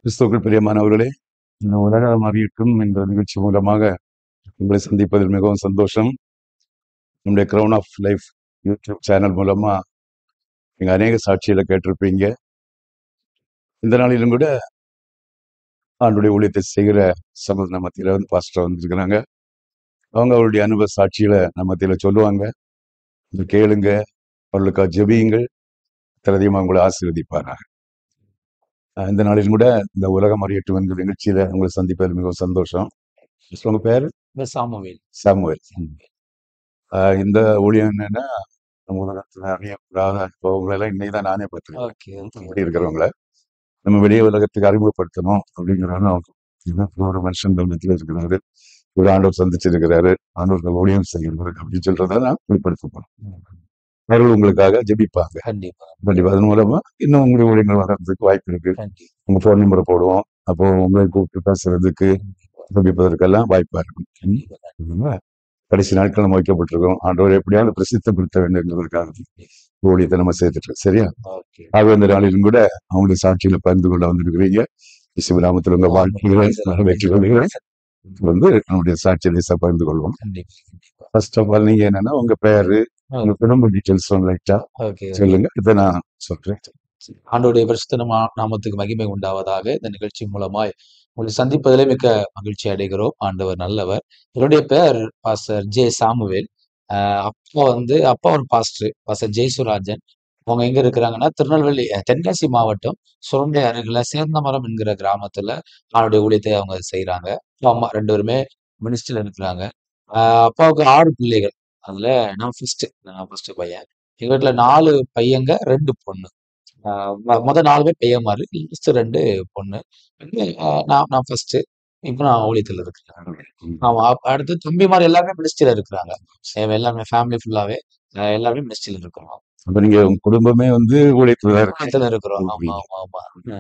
கிறிஸ்துவுக்குள் பிரியமானவர்களே இந்த உலகம் அறியட்டும் என்ற நிகழ்ச்சி மூலமாக உங்களை சந்திப்பதில் மிகவும் சந்தோஷம் நம்முடைய Crown of Life YouTube channel மூலமா நீங்க அநேக சாட்சிகளை கேட்டிருப்பீங்க இந்த நாளிலும் கூட ஆண்டுடைய ஊழியத்தை செய்கிற சமூக மத்தியில வந்து பாஸ்டர் வந்திருக்கிறாங்க அவங்க அவருடைய அனுபவ சாட்சிகளை நம்ம மத்தியில சொல்லுவாங்க இது கேளுங்க அவர்களுக்காக ஜெபியுங்கள் அதிகமாக உங்களை ஆசீர்வதிப்பாராக அஹ் இந்த நாளில் கூட இந்த உலகம் அறியட்டும் என்கிற நிகழ்ச்சியில உங்களை சந்திப்பதில் மிகவும் சந்தோஷம் உங்க பேர் இந்த சாமுவேல் சாமுவேல் அஹ் இந்த ஊழியம் என்னன்னா நம்ம உலகத்துல அறியக்கூடாத அனுபவங்களை எல்லாம் இன்னைக்கு தான் நானே பார்த்துருக்கேன் ஓகே அப்படி இருக்கிறவங்கள நம்ம வெளியே உலகத்துக்கு அறிமுகப்படுத்தணும் அப்படிங்கிறாங்க அவங்க ஒரு மனுஷன் மத்தியில் இருக்கிறாரு ஒரு ஆண்டவர் சந்திச்சிருக்கிறாரு ஆண்டவர் ஊழியம் செய்கிறாரு அப்படின்னு சொல்றதை நான் வெளிப்படுத்த போறேன் அவர்கள் உங்களுக்காக ஜெபிப்பாங்க கண்டிப்பா கண்டிப்பா அதன் மூலமா இன்னும் உங்களுடைய ஊழியங்கள் வர்றதுக்கு வாய்ப்பு இருக்கு கண்டிப்பா உங்க ஃபோன் நம்பரை போடுவோம் அப்போ உங்களை கூப்பிட்டு பேசுறதுக்கு சந்திப்பதற்கெல்லாம் வாய்ப்பா இருக்கும் ம். கண்டிப்பா அதனால கடைசி நாட்கள் நம்ம வைக்கப்பட்டிருக்கோம் ஆண்டவர் எப்படியாவது பிரசித்தப்படுத்த வேண்டுங்கிறதுக்காக ஊழியத்தை நம்ம சேர்த்துட்டு இருக்கோம். சரியா ஓகே ஆக இந்த நாளிலும் கூட அவங்களுடைய சாட்சியில பகிர்ந்து கொள்ள வந்திருக்கிறீங்க இசுவிராமத்தில் உங்க வாழ்க்கைகளை நிறைவேற்றிக் கொள்கிறேன் வந்து நம்முடைய சாட்சியை லேசா பகிர்ந்து கொள்வோம் கண்டிப்பா கண்டிப்பா ஃபர்ஸ்ட் ஆஃப் ஆல் நீங்க என்னன்னா உங்க பேரு உங்க குடும்ப டீட்டெயில்ஸ் லைட்டா ஓகே சொல்லுங்க இதை நான் சொல்றேன் ஆண்டோடைய பரிசுத்த நாம- நாமத்துக்கு மகிமை உண்டாவதாக இந்த நிகழ்ச்சி மூலமாய் உங்களை சந்திப்பதிலே மிக்க மகிழ்ச்சி அடைகிறோம் ஆண்டவர் நல்லவர் என்னுடைய பேர் பாஸ்டர் ஜே சாமுவேல் ஆஹ் அப்பா வந்து அப்பா ஒரு பாஸ்டர் பாஸ்டர் ஜெய்சுராஜன் அவங்க எங்க இருக்கிறாங்கன்னா திருநெல்வேலி அஹ் தென்காசி மாவட்டம் சுரண்டை அருகில சேர்ந்தமரம் என்கிற கிராமத்துல அவனுடைய ஊழியத்தை அவங்க செய்யறாங்க அப்பா அம்மா ரெண்டு பேருமே மினிஸ்டர்ல இருக்கிறாங்க ஆஹ் அப்பாவுக்கு ஆறு பிள்ளைகள் அதுல நான் ஃபர்ஸ்ட் நான் ஃபர்ஸ்ட் பையன் எங்க வீட்டுல நாலு பையங்க ரெண்டு பொண்ணு ஆஹ் மொ- முத நாலுமே பையன் மாதிரி லாஸ்ட் ரெண்டு பொண்ணு வந்து, ஆஹ் நான் நான் ஃபர்ஸ்ட் இப்போ நான் ஊழியத்துல இருக்கிறேன் ஆமா அப்ப அடுத்து தம்பி மாதிரி எல்லாமே மினிஸ்ட்ரியில இருக்கிறாங்க எ- எல்லாமே ஃபேமிலி ஃபுல்லாவே எல்லாமே மினிஸ்ட்ரியில இருக்கிறோம் அப்ப நீங்க உங்க குடும்பமே வந்து ஊழியத்துல தான் இருக்கு ஊழியத்துல இருக்கிறோம் ஆமா ஆமா ஆமா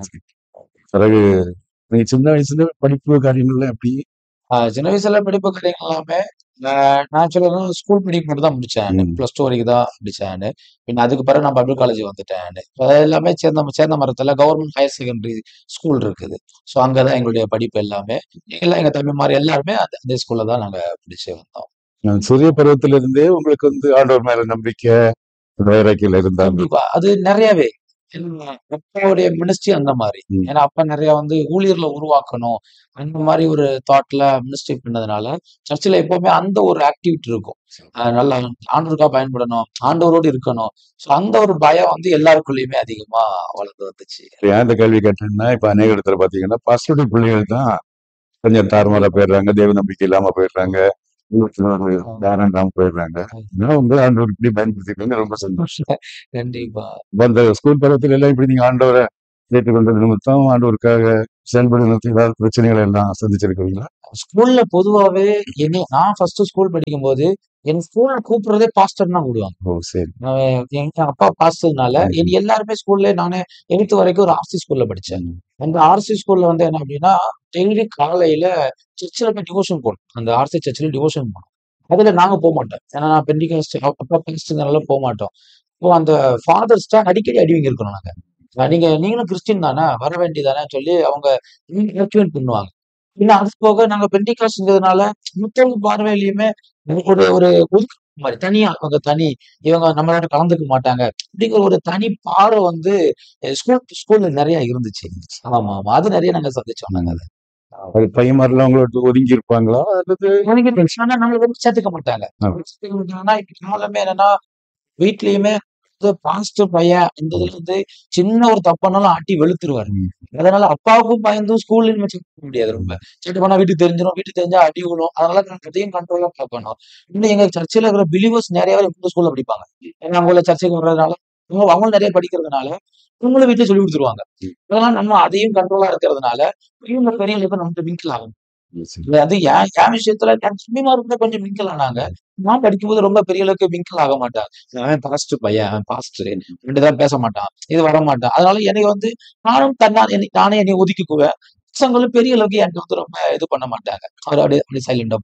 பிறகு நீங்க சின்ன வயசுல படிப்பு காரியங்கள்லாம் எப்படி ஆஹ் சின்ன வயசுல படிப்பு காரியங்கள் எல்லாமே ஆஹ் நான் சொல்லணும் ஸ்கூல் படிக்கும் மட்டும் தான் முடிச்சேன் ம். பிளஸ் டூ வரைக்கும் தான் முடிச்சேன் பின்ன அதுக்கு பிறகு நான் பப்ளிக் காலேஜ் வந்துட்டேன் இப்ப எல்லாமே சேர்ந்த சேர்ந்த மரத்துல கவர்மெண்ட் ஹையர் செகண்டரி ஸ்கூல் இருக்குது ஸோ அங்கதான் எங்களுடைய படிப்பு எல்லாமே எல்லாம் எங்க தம்பி மாதிரி எல்லாருமே அந்த அதே ஸ்கூல்ல தான் நாங்க படிச்சு வந்தோம் நான் சிறிய பருவத்துல இருந்தே உங்களுக்கு வந்து ஆண்டவர் மேல நம்பிக்கை வைராக்கியில இருந்தாங்க கண்டிப்பா அது நிறையவே ஏன்னா, அப்பாவுடைய மினிஸ்ட்ரி அந்த மாதிரி ம். ஏன்னா அப்பா நிறைய வந்து ஊழியர்ல உருவாக்கணும் அந்த மாதிரி ஒரு தாட்ல மினிஸ்ட்ரி பண்ணதுனால சர்ச்சில் எப்பவுமே அந்த ஒரு ஆக்டிவிட்டி இருக்கும் அஹ் நல்லா ஆண்டவருக்கா பயன்படணும் ஆண்டவரோடு இருக்கணும் ஸோ அந்த ஒரு பயம் வந்து எல்லாருக்குள்ளயுமே அதிகமா வளர்ந்து வந்துச்சு ஏன் இந்த கேள்வி கேட்டேன்னா இப்ப அநேக இடத்துல பாத்தீங்கன்னா பாஸ்டருடைய பிள்ளைகள் தான் கொஞ்சம் தாறுமாறா போயிடுறாங்க தேவ நம்பிக்கை இல்லாம போயிடுறாங்க உள்ளத்துல ஒரு தாரம் இல்லாம போயிடுறாங்க நான் உங்க ஆண்டவர் இப்படி பயன்படுத்திக்கணும் ரொம்ப சந்தோஷம் கண்டிப்பா இப்ப அந்த ஸ்கூல் பருவத்துல எல்லாம் இப்படி நீங்க ஆண்டவரை ஏற்றுக்கொண்டது நிமித்தம் ஆண்டவருக்காக செயல்படுறது ஏதாவது பிரச்சனைகள் எல்லாம் சந்திச்சிருக்கீங்களா ஸ்கூல்ல பொதுவாவே என்ன நான் ஃபர்ஸ்ட் ஸ்கூல் படிக்கும் போது என் ஸ்கூல்ல கூப்பிடுறதே பாஸ்டர் தான் கூடுவாங்க ஓ சரி நான் எங்க அப்பா பாஸ்டர்னால ம். என் எல்லாருமே ஸ்கூல்ல நானே எயித்து வரைக்கும் ஒரு ஆர்சி ஸ்கூல்ல படிச்சேன் ம். அந்த ஆர்சி ஸ்கூல்ல வந்து என்ன அப்படின்னா டெய்லி காலையில சர்ச்சில் போய் டிவோஷன் போகணும் அந்த ஆர்சி சர்ச்சில் டிவோஷன் போகணும் அதுல நாங்க போக மாட்டோம் ஏன்னா நான் பெண்டிகாஸ்ட் அப்பா பாஸ்டர்னால போக மாட்டோம் இப்போ அந்த ஃபாதர்ஸ் தான் அடிக்கடி அடிவங்க இருக்கணும் நாங்க அஹ் நீங்க நீங்களும் கிறிஸ்டின் தானே வர வேண்டியதானே சொல்லி அவங்க ரெக்கமெண்ட் பண்ணுவாங்க இன்னும் அது போக நாங்க பெண்டிகாஸ்ட்ங்கிறதுனால மத்தவங்க பார்வையிலயுமே ஒரு ஒரு ஒதுக்கு மாதிரி தனியா அவங்க தனி இவங்க நம்மளோட கலந்துக்க மாட்டாங்க அப்படிங்கிற ஒரு தனி பார்வை வந்து ஸ்கூல் ஸ்கூல்ல நிறைய இருந்துச்சு ஆமா ஆமா அது நிறைய நாங்க சந்திச்சோம் நாங்க அதை அது பையன்மாரெல்லாம் உங்களோட ஒதுங்கி இருப்பாங்களா அல்லது எனக்கு பிரச்சனை நம்மள வந்து சேர்த்துக்க மாட்டாங்க ஆ. சேர்த்துக்க மாட்டாங்கன்னா இப்ப காலமே என்னன்னா வீட்லயுமே பாஸ்டர் பையன் இந்த இதுல இருந்து சின்ன ஒரு தப்பானாலும் ஆட்டி வெளுத்துருவாரு ம். அதனால அப்பாவுக்கும் பயந்தும் ஸ்கூல்லையும் வச்சு முடியாது ரொம்ப சேட்டை பண்ணா வீட்டுக்கு தெரிஞ்சிடும் வீட்டுக்கு தெரிஞ்சா அடி விழும் அதனால நான் அதையும் கண்ட்ரோலா பார்க்கணும் இன்னும் எங்க சர்ச்சில் இருக்கிற பிலீவர்ஸ் நிறைய பேர் இந்த ஸ்கூல்ல படிப்பாங்க ஏன்னா அவங்கள சர்ச்சைக்கு வர்றதுனால அவங்க அவங்களும் நிறைய படிக்கிறதுனால இவங்களும் வீட்டுல சொல்லி கொடுத்துருவாங்க அதெல்லாம் நம்ம அதையும் கண்ட்ரோலா இருக்கிறதுனால இவங்க பெரியவங்களுக்கு நமக்கு விங்கிள் ஆகும் இல்ல, அது என் என் விஷயத்துல என் தம்பிமார் கூட கொஞ்சம் மிங்கிள் ஆனாங்க நான் படிக்கும்போது ரொம்ப பெரிய அளவுக்கு மிங்கிள் ஆக மாட்டான் அவன் பாஸ்ட் பையன் அவன் பாஸ்ட் ரெண்டுதான் பேச மாட்டான் இது வர மாட்டான் அதனால எனக்கு வந்து நானும் தன்னா என்னை- நானே என்னை ஒதுக்கிக்குவேன் பசங்களும் பெரிய அளவுக்கு என்கிட்ட வந்து ரொம்ப இது பண்ண மாட்டாங்க அவர் அப்படியே அப்படியே சைலண்டா போகும்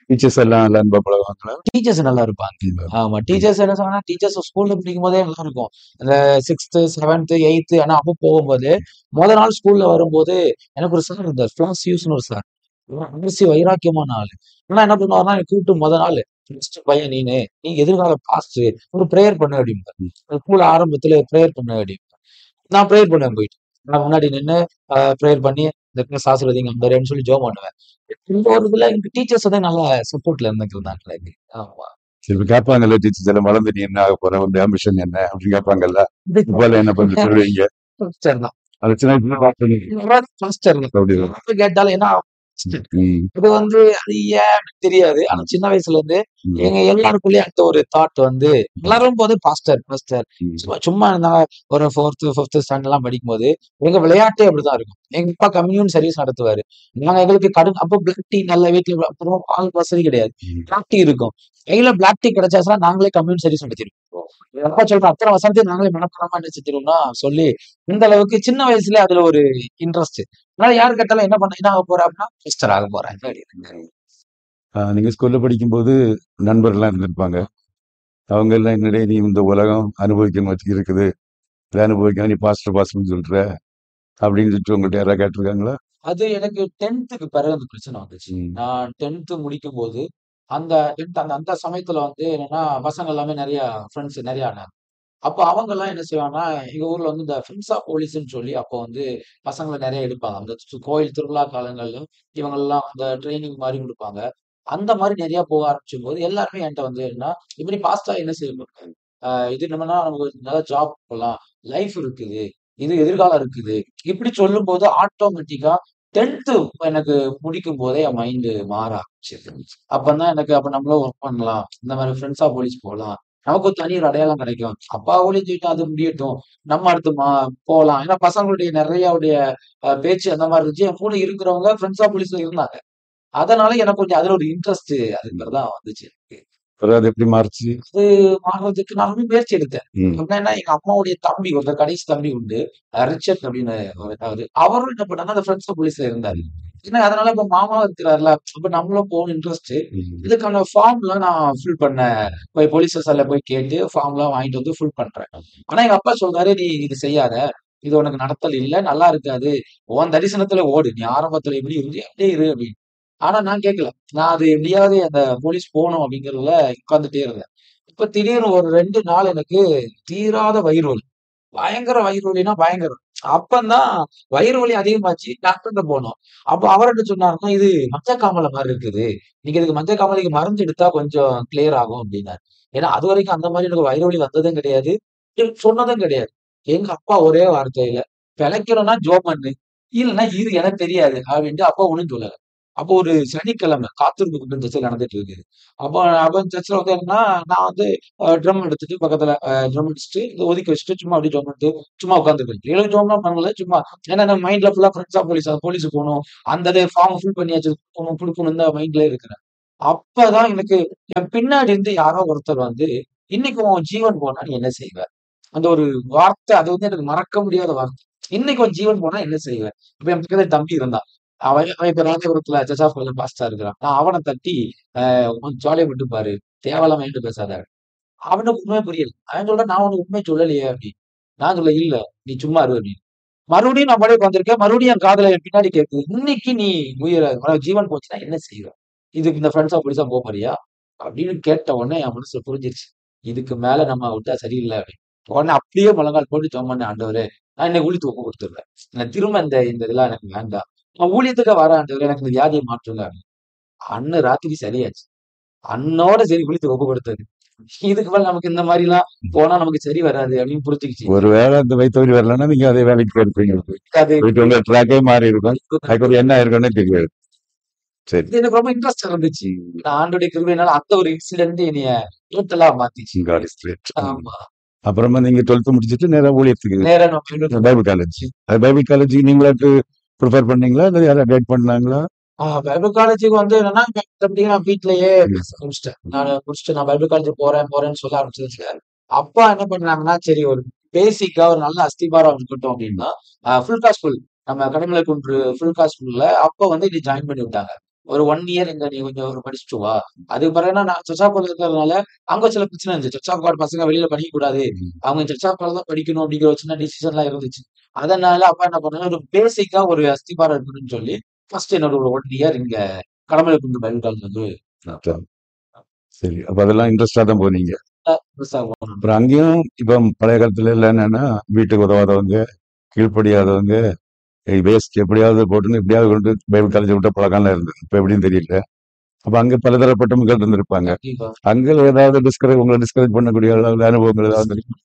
டீச்சர்ஸ் எல்லாம் நல்லா அன்பா பழகுவாங்களா டீச்சர்ஸ் நல்லா இருப்பாங்க ஆமா டீச்சர்ஸ் என்ன சொன்னா டீச்சர்ஸ் ஸ்கூல்ல படிக்கும் போதே நல்லா இருக்கும் இந்த சிக்ஸ்த் செவன்த் எயித்து ஆனா அப்போ போகும்போது முத நாள் ஸ்கூல்ல வரும்போது எனக்கு ஒரு சார் இருந்தார் பிளாஸ் யூஸ்னு ஒரு சார் அரசி வைராக்கியமான ஆளு ஆனா என்ன பண்ணுவாருன்னா என்னை கூப்பிட்டு முத நாள் ஃபர்ஸ்ட் பையன் நீனு நீ எதிர்கால பாஸ்ட் ஒரு ப்ரேயர் பண்ண அப்படிம்பார் ஸ்கூல் ஆரம்பத்துல ப்ரேயர் பண்ண அப்படிம்பார் நான் ப்ரேயர் பண்ணுவேன் போயிட்டு நான் முன்னாடி நின்று ப்ரேயர் பண்ணி இந்த கிளாஸ் ஆசிரியங்க அம்பரேன்னு சொல்லி ஜோம் பண்ணுவேன் இந்த ஒரு இதுல எனக்கு டீச்சர்ஸ் வந்து நல்லா சப்போர்ட்ல இருந்துருந்தாங்க ஆமா சரி இப்ப கேட்பாங்கல்ல டீச்சர்ஸ் எல்லாம் வளர்ந்து நீ என்ன ஆக போற உங்க ஆம்பிஷன் என்ன அப்படின்னு கேட்பாங்கல்ல இப்ப என்ன பண்ணி சொல்லுவீங்க பாஸ்டர் தான் அது சின்ன வயசுல பார்த்து பாஸ்டர் தான் அப்படி எப்ப கேட்டாலும் ஏன்னா ம், இது வந்து அது ஏன் அப்படின்னு தெரியாது ஆனா சின்ன வயசுல இருந்து ம், எங்க எல்லாருக்குள்ளயும் அந்த ஒரு தாட் வந்து வளரும் போது பாஸ்டர் பாஸ்டர் ம். சும்மா சும்மா நான் ஒரு ஃபோர்த் ஃபிஃப்த் ஸ்டாண்டர்ட் எல்லாம் படிக்கும் போது எங்க விளையாட்டே அப்படிதான் இருக்கும் எங்க அப்பா கம்யூன் சர்வீஸ் நடத்துவாரு நாங்க எங்களுக்கு கடும் அப்போ பிளாக் டீ நல்ல வீட்டுல அப்புறம் பால் வசதி கிடையாது ம். பிளாக் டீ இருக்கும் கையில பிளாக் டீ கிடைச்சாச்சுன்னா நாங்களே கம்யூன் சர்வீஸ் நடத்திருக்கோம் எங்க அப்பா சொல்ற அத்தனை வசனத்தையும் நாங்களே மனப்படமா என்ன செஞ்சிருவோம்னா சொல்லி இந்த அளவுக்கு சின்ன வயசுல அதுல ஒரு இன்ட்ரெஸ்ட் அதனால யாரு கேட்டாலும் என்ன பண்ண என்ன ஆக போற அப்படின்னா சிஸ்டர் ஆக போறேன் அப்படின்னு. ஆஹ் நீங்க ஸ்கூல்ல படிக்கும்போது நண்பர்லாம் இருந்திருப்பாங்க அவங்க எல்லாம் என்னடே நீ இந்த உலகம் அனுபவிக்கணும் வச்சு இருக்குது இதை அனுபவிக்கணும் நீ பாஸ்டர் பாஸ்டர்னு சொல்ற அப்படின்னு சொல்லிட்டு உங்கள்ட்ட யாராவது கேட்டிருக்காங்களா அது எனக்கு டென்த்துக்கு பிறகு அந்த பிரச்சனை வந்துச்சு ம். நான் டென்த்து முடிக்கும் போது அந்த டென்த் அந்த அந்த சமயத்துல வந்து என்னன்னா பசங்க எல்லாமே நிறைய ஃப்ரெண்ட்ஸ் நிறைய ஆனாங்க அப்போ அவங்க எல்லாம் என்ன செய்வாங்கன்னா எங்க ஊர்ல வந்து இந்த ஃப்ரெண்ட்ஸ் ஆஃப் போலீஸ்ன்னு சொல்லி அப்போ வந்து பசங்களை நிறைய எடுப்பாங்க அந்த சு- கோயில் திருவிழா காலங்கள்ல இவங்க எல்லாம் அந்த ட்ரைனிங் மாதிரி கொடுப்பாங்க அந்த மாதிரி நிறைய போக ஆரம்பிச்சும் போது எல்லாருமே என்கிட்ட வந்து என்ன இப்படி பாஸ்டா என்ன செய்யணும் ஆஹ் இது என்னன்னா நமக்கு ஒரு நல்ல ஜாப் போகலாம் லைஃப் இருக்குது இது எதிர்காலம் இருக்குது இப்படி சொல்லும் போது ஆட்டோமேட்டிக்கா டென்த்து எனக்கு முடிக்கும் போதே என் மைண்டு மாற ஆரம்பிச்சது அப்பதான் எனக்கு அப்ப நம்மளும் ஒர்க் பண்ணலாம் இந்த மாதிரி ஃப்ரெண்ட்ஸா போலீஸ் போகலாம் நமக்கு ஒரு தனி ஒரு அடையாளம் கிடைக்கும் அப்பா ஒழிஞ்சுட்டு அது முடியட்டும் நம்ம அடுத்து மா போகலாம் ஏன்னா பசங்களுடைய நிறைய உடைய அஹ், பேச்சு அந்த மாதிரி இருந்துச்சு என் கூட இருக்கிறவங்க ஃப்ரெண்ட்ஸா போலீஸ்ல இருந்தாங்க அதனால எனக்கு கொஞ்சம் அதுல ஒரு இன்ட்ரெஸ்ட் அதுங்கிறது தான் வந்துச்சு எனக்கு அப்புறம் அது எப்படி மாறுச்சு அது மாறுறதுக்கு நான் ரொம்ப முயற்சி எடுத்தேன் ம். அப்படின்னா எங்க அம்மாவுடைய தம்பி ஒருத்தர் கடைசி தம்பி உண்டு அஹ் ரிச்சர்ட் அப்படின்னு ஒரு அவரு அவரும் என்ன பண்ணாங்க அந்த ஃப்ரெண்ட்ஸ் போலீஸ்ல இருந்தாரு ஏன்னா அதனால இப்ப மாமா இருக்கிறாருல அப்ப நம்மளும் போகணும் இன்ட்ரெஸ்ட் ம். இதுக்கான ஃபார்ம்லாம் நான் ஃபில் பண்ண போய் போலீஸ் ஸ்டேஷன்ல போய் கேட்டு ஃபார்ம்லாம் வாங்கிட்டு வந்து ஃபில் பண்றேன் ஆனா எங்க அப்பா சொல்றாரு நீ இது செய்யாத இது உனக்கு நடத்தல் இல்ல நல்லா இருக்காது உன் தரிசனத்துல ஓடு நீ ஆரம்பத்துல எப்படி இருந்து அப்படியே இரு அப்படின்னு ஆனா நான் கேட்கல நான் அது எப்படியாவது அந்த போலீஸ் போகணும் அப்படிங்கறதுல உட்கார்ந்துட்டே இருந்தேன் இப்ப திடீர்னு ஒரு ரெண்டு நாள் எனக்கு தீராத வயிறு வலி பயங்கர வயிறு வலினா பயங்கரம் அப்பந்தான் வயிறு வலி அதிகமாச்சு டாக்டர்கிட்ட போனோம் அப்ப அவர் என்ன சொன்னாருன்னா இது மஞ்சக்காமலை மாதிரி இருக்குது நீங்க இதுக்கு மஞ்சக்காமலைக்கு மருந்து எடுத்தா கொஞ்சம் கிளியர் ஆகும் அப்படின்னாரு ஏன்னா அது வரைக்கும் அந்த மாதிரி எனக்கு வயிறு வலி வந்ததும் கிடையாது எனக்கு சொன்னதும் கிடையாது எங்க அப்பா ஒரே வார்த்தையில பிழைக்கணும்னா ஜோம் பண்ணு இல்லைன்னா இது எனக்கு தெரியாது அப்படின்ட்டு அப்பா ஒண்ணும் சொல்லல அப்போ ஒரு சனிக்கிழமை காத்திருப்பு கூட்டம் சர்ச்சில் நடந்துட்டு இருக்குது அப்போ அப்போ சர்ச்சில் வந்து என்னன்னா நான் வந்து ட்ரம் எடுத்துட்டு பக்கத்துல ட்ரம் அடிச்சுட்டு இதை ஒதுக்கி வச்சுட்டு சும்மா அப்படியே ட்ரம் எடுத்து சும்மா உட்காந்துருக்கேன் ஏழு ட்ரம்லாம் பண்ணல சும்மா ஏன்னா நம்ம மைண்ட்ல ஃபுல்லா ஃப்ரெண்ட்ஸா போலீஸ் போலீஸ் போகணும் அந்த ஃபார்ம் ஃபில் பண்ணியாச்சு போகணும் கொடுக்கணும் இந்த மைண்ட்ல இருக்கிறேன் அப்பதான் எனக்கு என் பின்னாடி இருந்து யாரோ ஒருத்தர் வந்து இன்னைக்கு உன் ஜீவன் போனா நீ என்ன செய்வ அந்த ஒரு வார்த்தை அது வந்து எனக்கு மறக்க முடியாத வார்த்தை இன்னைக்கு உன் ஜீவன் போனா என்ன செய்வ இப்ப என் பக்கத்துல தம்பி இருந்தான் அவன் அவன் இப்ப ராஜபுரத்துல சர்ச் ஆஃப் பாஸ்டா இருக்கிறான் நான் அவனை தட்டி ஆஹ் உன் ஜாலியை விட்டு பாரு தேவையில்லாம என்கிட்ட பேசாத அவனுக்கு உண்மை புரியல அவன் சொல்றான் நான் உனக்கு உண்மை சொல்லலையே அப்படின்னு நான் சொல்ல இல்ல நீ சும்மா இரு அப்படின்னு மறுபடியும் நான் படைக்கு வந்திருக்கேன் மறுபடியும் என் காதுல என் பின்னாடி கேட்குது இன்னைக்கு நீ உயிரை உனக்கு ஜீவன் போச்சுன்னா என்ன செய்வ இதுக்கு இந்த ஃப்ரெண்ட்ஸா போலீஸா போக போறியா அப்படின்னு கேட்ட உடனே என் மனசுல புரிஞ்சிருச்சு இதுக்கு மேல நம்ம விட்டா சரியில்லை அப்படின்னு உடனே அப்படியே முழங்கால் போட்டு ஜோம் பண்ண ஆண்டவரே நான் என்னை ஊழித்து ஒப்பு கொடுத்துருவேன் எனக்கு திரும்ப இந்த இந்த இதெல்லாம் எனக்கு வேண்டாம் நான் ஊழியத்துக்கு வர ஆண்டவரே எனக்கு இந்த வியாதியை மாற்றுங்க அப்படின்னு அண்ணன் ராத்திரி சரியாச்சு அண்ணோட சரி ஊழித்து ஒப்பு கொடுத்தது இதுக்கு மேல நமக்கு இந்த மாதிரி எல்லாம் போனா நமக்கு சரி வராது அப்படின்னு புரிஞ்சுக்கிச்சு ஒருவேளை அந்த வயிற்று வலி வரலன்னா நீங்க அதே வேலைக்கு போயிருப்பீங்க அது போயிட்டு உங்க ட்ராக்கே மாறி இருக்கும் அதுக்கு ஒரு என்ன இருக்குன்னு தெரியாது சரி இது எனக்கு ரொம்ப இன்ட்ரெஸ்ட் இருந்துச்சு நான் ஆண்டுடைய கிருபையினால அந்த ஒரு இன்சிடென்ட் என்னைய டோட்டலா மாத்திச்சு God is great. ஆமா அப்புறமா நீங்க டுவெல்த் முடிச்சிட்டு நேரா ஊழியத்துக்கு நேரா நான் பெங்களூர் பைபிள் காலேஜ் அது பைபிள் காலேஜ் நீங்களாட்டு ப்ரிஃபர் பண்ணீங்களா இல்லை யாராவது கைட் பண்ணாங்களா ஆஹ் பைபிள் காலேஜுக்கு வந்து என்னன்னா அப்படியே நான் வீட்லயே ம். முடிச்சிட்டேன் நான் முடிச்சுட்டு நான் பைபிள் காலேஜ் போறேன் போறேன்னு சொல்ல ஆரம்பிச்சிருச்சு அப்பா என்ன பண்ணாங்கன்னா சரி ஒரு பேசிக்கா ஒரு நல்ல அஸ்திபாரம் இருக்கட்டும் அப்படின்னா ஃபுல் காஸ்ட் ஸ்கூல் நம்ம கடமலை குன்று ஃபுல் காஸ்ட் ஸ்கூல்ல அப்ப வந்து இது ஜாயின் பண்ணி விட்டாங்க ஒரு ஒன் இயர் இங்க நீ கொஞ்சம் ஒரு படிச்சுட்டு வா அதுக்கு பிறகு நான் சச்சாப்பாடு இருக்கிறதுனால அங்க சில பிரச்சனை இருந்துச்சு சச்சாப்பாடு பசங்க வெளியில படிக்க கூடாது ம். அவங்க சச்சாப்பாடு தான் படிக்கணும் அப்படிங்கிற ஒரு சின்ன டிசிஷன் எல்லாம் இருந்துச்சு அதனால அப்பா என்ன பண்ணாங்க ஒரு பேசிக்கா ஒரு அஸ்திபாரம் இருக்கணும்னு சொல்லி ஃபர்ஸ்ட் என்னோட ஒரு ஒன் இயர் இங்க கடமலை குண்டு பைபிள் காலேஜ் வந்து அதான். சரி அப்ப அதெல்லாம் இன்ட்ரெஸ்டா தான் போனீங்க புதுசா போனோம். அப்புறம் அங்கேயும் இப்ப பழைய காலத்துல எல்லாம் என்னன்னா வீட்டுக்கு உதவாதவங்க கீழ்ப்படியாதவங்க வேஸ்ட் எப்படியாவது போட்டுன்னு எப்படியாவது கொண்டு பைபிள் காலேஜ் விட்ட பழக்கம்லாம் இருந்தது இப்ப எப்படின்னு தெரியல அப்ப அங்க பலதரப்பட்ட மக்கள் இருந்திருப்பாங்க கண்டிப்பா அங்க ஏதாவது டிஸ்கரேஜ் உங்களை டிஸ்கரேஜ் பண்ணக்கூடிய அளவுல அனுபவங்கள் ஏதாவது இருக்கு?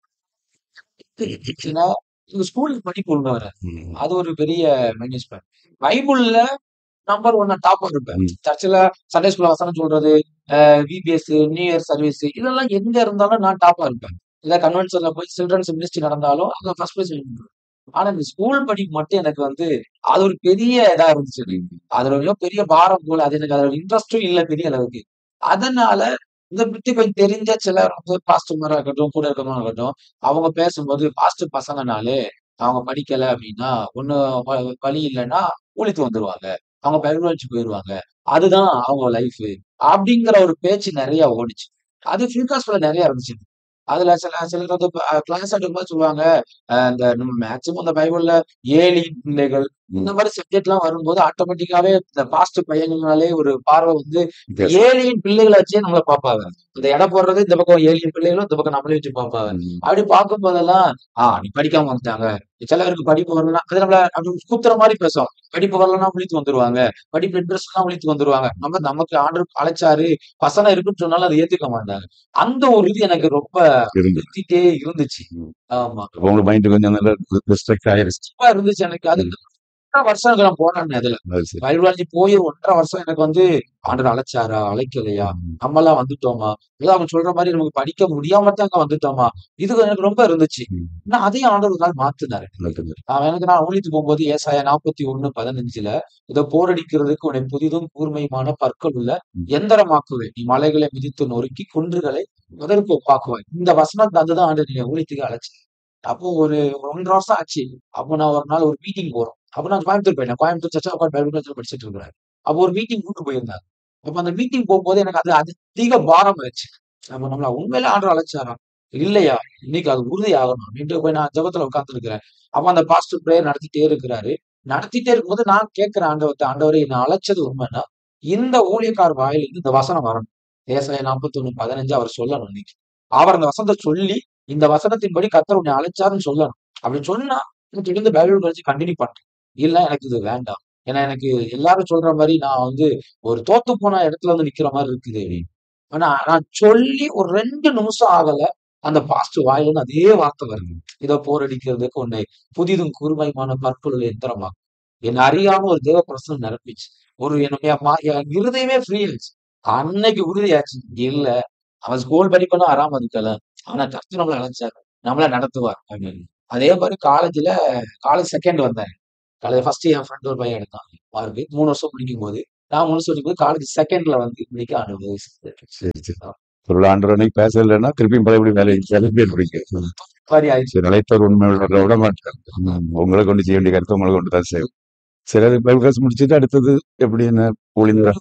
ஏன்னா இந்த ஸ்கூல் படிப்பு ஒழுங்கா வராது ம். அது ஒரு பெரிய மைனஸ் பாயிண்ட் பைபிள்ல நம்பர் ஒன் டாப்பா இருப்பேன் ம். சர்ச்சில் சண்டே ஸ்கூல் வசனம் சொல்றது விபிஎஸ் நியூ இயர் சர்வீஸ் இதெல்லாம் எங்க இருந்தாலும் நான் டாப்பா இருப்பேன் இல்ல கன்வென்ஷன்ல போய் சில்ட்ரன்ஸ் மினிஸ்ட்ரி நடந்தாலும் அங்க ஃபர்ஸ்ட் பிளேஸ் ஆனா இந்த ஸ்கூல் படிப்பு மட்டும் எனக்கு வந்து அது ஒரு பெரிய இதா இருந்துச்சு எனக்கு. அதுல ஒரு பெரிய பாரம் போல அது எனக்கு அதோட இன்ட்ரெஸ்டும் இல்ல பெரிய அளவுக்கு அதனால இதை பத்தி கொஞ்சம் தெரிஞ்ச சிலர் வந்து பாஸ்டர்மாரா இருக்கட்டும் கூட இருக்கவங்க இருக்கட்டும் அவங்க பேசும்போது பாஸ்டர் பசங்கனாலே அவங்க படிக்கல அப்படின்னா ஒண்ணு வழி இல்லைன்னா ஊழித்து வந்துருவாங்க அவங்க பைபிள் வச்சு போயிருவாங்க அதுதான் அவங்க லைஃப் அப்படிங்கிற ஒரு பேச்சு நிறைய ஓடிச்சு அது ஃபில்காஸ்ல நிறைய இருந்துச்சு அதுல சில சிலர் வந்து கிளாஸ் எடுக்கும்போது சொல்லுவாங்க அஹ் இந்த நம்ம மேக்சிமம் இந்த பைபிள்ல ஏழி பிள்ளைகள் இந்த மாதிரி சப்ஜெக்ட் எல்லாம் வரும்போது ஆட்டோமேட்டிக்காவே இந்த பாஸ்ட் பையங்களாலே ஒரு பார்வை வந்து Yes. ஏழியின் பிள்ளைகளை வச்சே நம்மள பார்ப்பாங்க இந்த இடம் போடுறது இந்த பக்கம் ஏழியின் பிள்ளைகளும் இந்த பக்கம் நம்மளே வச்சு பார்ப்பாங்க ம். அப்படி பார்க்கும் போதெல்லாம் ஆஹ் நீ படிக்காம வந்துட்டாங்க சிலருக்கு படிப்பு வரலன்னா அது நம்மள அப்படி கூத்துற மாதிரி பேசும் படிப்பு வரலன்னா விழித்து வந்துருவாங்க படிப்பு இன்ட்ரெஸ்ட்லாம் விழித்து வந்துருவாங்க நம்ம நமக்கு ஆர்டர் அழைச்சாரு பசங்க இருக்குன்னு சொன்னாலும் அதை ஏத்துக்க மாட்டாங்க அந்த ஒரு இது எனக்கு ரொம்ப இருந்து சுத்திட்டே இருந்துச்சு ம். ஆமா அப்ப உங்க மைண்ட் கொஞ்சம் நல்லா டிஸ்ட்ரக்ட் ஆயிருச்சு ரொம்ப இருந்துச்சு எனக்கு அது ஒன்றரை வருஷம் நான் போனேன் அதுல அது சரி பைபிள் காலேஜ் போய் ஒரு ஒன்றரை வருஷம் எனக்கு வந்து ஆண்டர் அழைச்சாரா அழைக்கலையா ம். நம்மளாம் வந்துட்டோமா இல்ல அவங்க சொல்ற மாதிரி நமக்கு படிக்க முடியாம தான் அங்க வந்துட்டோமா இது எனக்கு ரொம்ப இருந்துச்சு ம். நான் அதையும் ஆண்டவர் ஒரு நாள் மாத்தினாரு நல்லது. அவன் எனக்கு நான் ஊழித்து போகும்போது ஏசாயா நாற்பத்தி ஒண்ணு பதினஞ்சுல இதை போரடிக்கிறதுக்கு உன்னை புதிதும் கூர்மையுமான பற்கள் உள்ள ம். எந்திரமாக்குவேன் நீ மலைகளை மிதித்து நொறுக்கி குன்றுகளை முதற்கு ஒப்பாக்குவேன் இந்த வசனம் தந்துதான் ஆண்டு நீங்க ஊழியத்துக்கு அழைச்சு அப்போ ஒரு ஒரு ஒன்றரை வருஷம் ஆச்சு அப்போ நான் ஒரு நாள் ஒரு மீட்டிங் போறோம் அப்போ நான் கோயம்புத்தூர் போயிட்டேன் கோயம்புத்தூர் சச்சா உட்காந்து பைபிள் காலேஜ்ல படிச்சுட்டு இருக்கிறேன் அப்போ ஒரு மீட்டிங் கூட்டு போயிருந்தாங்க அப்ப அந்த மீட்டிங் போகும்போது எனக்கு அது அதிக பாரம் ஆயிடுச்சு அப்ப நம்மள உண்மையில ஆண்டவர் அழைச்சாரா இல்லையா இன்னைக்கு அது உறுதி ஆகணும் அப்படின்ட்டு போய் நான் ஜெபத்துல உட்கார்ந்து இருக்கிறேன் அப்ப அந்த பாஸ்டர் பிரேயர் நடத்திட்டே இருக்கிறாரு நடத்திட்டே இருக்கும்போது நான் கேட்கிறேன் ஆண்டவர்கிட்ட ஆண்டவரை நான் அழைச்சது உண்மைன்னா இந்த ஊழியக்கார் வாயிலிருந்து இந்த வசனம் வரணும் ஏசாய நாற்பத்தி ஒண்ணு பதினஞ்சு அவர் சொல்லணும் இன்னைக்கு அவர் அந்த வசனத்தை சொல்லி இந்த வசனத்தின்படி கத்தர் உன்னை அழைச்சாருன்னு சொல்லணும் அப்படி சொன்னா எனக்கு இருந்து பைபிள் படிச்சு கண்டினியூ பண்றேன் இல்ல எனக்கு இது வேண்டாம் ஏன்னா எனக்கு எல்லாரும் சொல்ற மாதிரி நான் வந்து ஒரு தோத்து போன இடத்துல வந்து நிக்கிற மாதிரி இருக்குது அப்படின்னு. ஆனா நான் சொல்லி ஒரு ரெண்டு நிமிஷம் ஆகல அந்த பாஸ்ட் வாயிலிருந்து அதே வார்த்தை வருது இதை போரடிக்கிறதுக்கு உன்னை புதிதும் கூர்மையுமான பற்பொருள் எந்திரமா என்னை அறியாம ஒரு தேவ பிரசனம் நிரப்பிச்சு ஒரு என்னுடைய மா- என் இருதயமே ஃப்ரீ ஆயிடுச்சு அன்னைக்கு உறுதியாச்சு இல்ல அவன் ஸ்கூல் படிப்பெல்லாம் வராம இருக்கல ஆனா கத்து நம்மள அழைச்சாரு நம்மள நடத்துவார் அப்படின்னு அதே மாதிரி காலேஜ்ல காலேஜ் செகண்ட் வந்தேன் காலேஜ் ஃபர்ஸ்ட் என் ஃப்ரெண்ட் ஒரு பையன் எடுத்தான் மார்க் மூணு வருஷம் முடிக்கும் போது நான் மூணு வருஷம் படிக்கும் போது காலேஜ் செகண்ட்ல வந்து இன்னைக்கு அனுபவம் சரி சரி ஒரு ஆண்டவனை பேசலைன்னா திருப்பியும் பழையபடி வேலை வேலை பேர் பிடிக்க மாதிரி ஆயிடுச்சு சரி அழைத்தவர் உண்மை உள்ளவரை விட மாட்டார் ம், உங்களை கொண்டு செய்ய வேண்டிய கருத்து உங்களை கொண்டு தான் செய்யும் சரி அது பைபிள் கிளாஸ் முடிச்சுட்டு அடுத்தது எப்படி என்ன ஒளிந்தா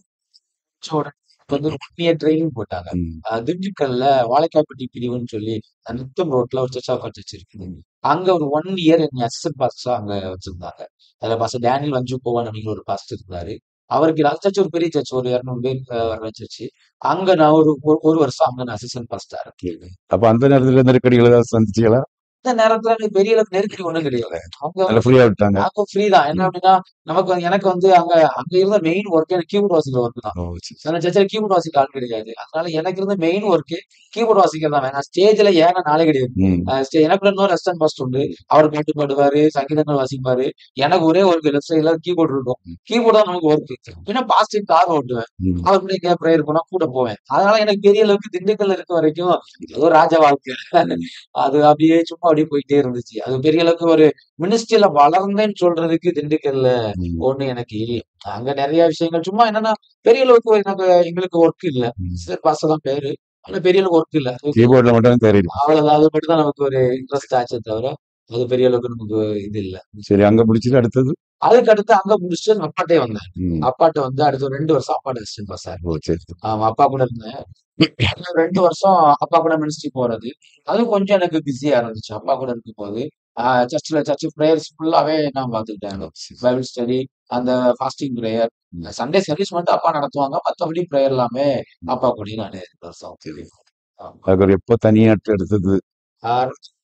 உடனே வந்து ஒன் இயர் ட்ரைனிங் போட்டாங்க அஹ் திண்டுக்கல்ல வாழைக்காப்பட்டி பிரிவுன்னு சொல்லி அஹ் நித்தம் ரோட்ல ஒரு சர்ச்சா காலேஜ் வச்சிருக்குது அங்க ஒரு ஒன் இயர் என்னை அசிஸ்டன்ட் பாஸ்டா அங்க வச்சிருந்தாங்க அதுல பாஸ்டர் டேனியல் வஞ்சு போவான் அப்படிங்கிற ஒரு பாஸ்டர் இருந்தாரு அவருக்கு அந்த சர்ச் ஒரு பெரிய சர்ச் ஒரு இரநூறு பேர் அஹ் வர வச்சிருச்சு அங்க நான் ஒரு ஒரு- ஒரு வருஷம் அங்க நான் அசிஸ்டன்ட் பாஸ்டா இருக்கேன் அப்ப அந்த நேரத்துல நெருக்கடிகள் ஏதாவது சந்திச்சீங்களா இந்த நேரத்துல எனக்கு பெரிய அளவுக்கு நெருக்கடி ஒண்ணும் கிடையாது அவங்க நல்ல ஃப்ரீயா விட்டாங்க அப்போ ஃப்ரீ தான் என்ன அப்படின்னா நமக்கு வந்து- எனக்கு வந்து அங்க அங்க இருந்த மெயின் ஒர்க் எனக்கு கீபோர்ட் வாசிக்கிற ஒர்க் தான் ஓ, சரி, சரி. சில சர்ச்சில் கீபோர்ட் வாசிக்க ஆள் கிடையாது அதனால எனக்கு இருந்த மெயின் ஒர்க்கு கீபோர்ட் வாசிக்கிறது தான் வேணாம் ஸ்டேஜ்ல ஏன்னா நாளே கிடையாது ம், அஹ் ஸ்டே- எனக்கு கூட இன்னொரு அசிஸ்டன்ட் பாஸ்ட் உண்டு அவர் பாட்டு பாடுவாரு சங்கீதங்கள் வாசிப்பாரு எனக்கு ஒரே ஒரு லெஃப்ட் சைட்ல கீபோர்ட் இருக்கும் கீபோர்ட் தான் நமக்கு ஒர்க் பின்ன பாஸ்டிவ் கார் ஓட்டுவேன் ம். அவர் கூட எங்கேயா ப்ரேயர் போனா கூட போவேன் அதனால எனக்கு பெரிய அளவுக்கு திண்டுக்கல்ல இருக்க வரைக்கும் அது ஒரு ராஜ வாழ்க்கை அது அப்படியே சும்மா அப்படியே போயிட்டே இருந்துச்சு அது பெரிய அளவுக்கு ஒரு மினிஸ்ட்ரியில வளர்ந்தேன்னு சொல்றதுக்கு திண்டுக்கல்ல ம், ஒண்ணு எனக்கு இல்லை அங்க நிறைய விஷயங்கள் சும்மா என்னன்னா பெரிய அளவுக்கு எனக்கு எங்களுக்கு ஒர்க் இல்ல ம். சிஸ்டர் பாஸ் தான் பேரு ஆனா பெரிய அளவுக்கு ஒர்க் இல்ல கீபோர்ட்ல மட்டும் தெரியும் அவ்வளவுதான் அது மட்டும் தான் நமக்கு ஒரு இன்ட்ரெஸ்ட் ஆச்சே தவிர அது பெரிய அளவுக்கு நமக்கு இது இல்ல. சரி அங்க முடிச்சுட்டு அடுத்தது அதுக்கு அடுத்து அங்க முடிச்சுட்டு நான் அப்பாட்டயே வந்தேன். ம். அப்பாட்ட வந்து அடுத்த ஒரு 2 வருஷம் அப்பாட்ட அசிஸ்டன்ட் பாஸ்டரா ஓ இருந்தேன். சரி சரி. ஆமா அப்பா கூட இருந்தேன். அந்த 2 வருஷம் அப்பா கூட மினிஸ்ட்ரி போறது. அதுவும் கொஞ்சம் எனக்கு பிஸியா இருந்துச்சு. அப்பா கூட இருக்கும்போது. ஆ சர்ச்ல சர்ச் பிரேயர்ஸ் ஃபுல்லாவே நான் பார்த்துக்கிட்டேன். ஓ, சரி, சரி. பைபிள் ஸ்டடி, அந்த ஃபாஸ்டிங் பிரேயர். ம். சண்டே சர்வீஸ் மட்டும் அப்பா நடத்துவாங்க. மத்தபடி பிரேயர் எல்லாமே ம். அப்பா கூடயும் நானு 2 வருஷம் சரி. ஆமா. அதுக்கப்புறம் எப்போ தனியாட்டு எடுத்தது ஆ